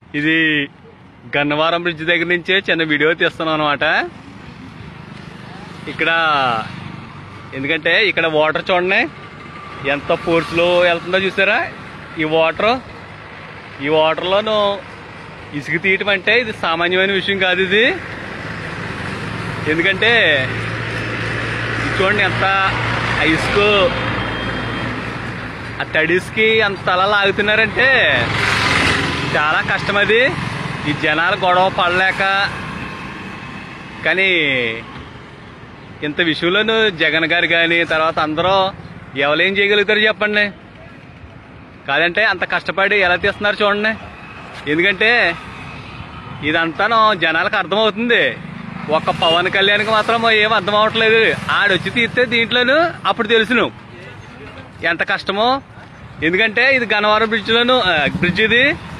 ఇది గన్నవరం బ్రిడ్జ్ దగ్గర నుంచే చిన్న వీడియో తీస్తున్నాం అనమాట ఇక్కడ ఎందుకంటే ఇక్కడ వాటర్ చూడండి ఎంత ఫోర్స్లో వెళ్తుందో చూసారా ఈ వాటర్ ఈ వాటర్లోను ఇసుక తీయటం అంటే ఇది సామాన్యమైన విషయం కాదు ఇది ఎందుకంటే ఇది చూడండి ఎంత ఆ ఇసుక ఆ తడిస్కి అంత అలా లాగుతున్నారంటే చాలా కష్టం అది ఈ జనాలు గొడవ పడలేక కానీ ఇంత విషయంలోనూ జగన్ గారు కానీ తర్వాత అందరూ ఎవరేం చేయగలుగుతారు చెప్పండి కాదంటే అంత కష్టపడి ఎలా తీస్తున్నారు చూడండి ఎందుకంటే ఇదంతాను జనాలకు అర్థమవుతుంది ఒక్క పవన్ కళ్యాణ్కి మాత్రం ఏం అర్థం అవ్వట్లేదు ఆడొచ్చి తీస్తే దీంట్లోనూ అప్పుడు తెలుసును ఎంత కష్టమో ఎందుకంటే ఇది గన్నవరం బ్రిడ్జ్లోను బ్రిడ్జ్ ఇది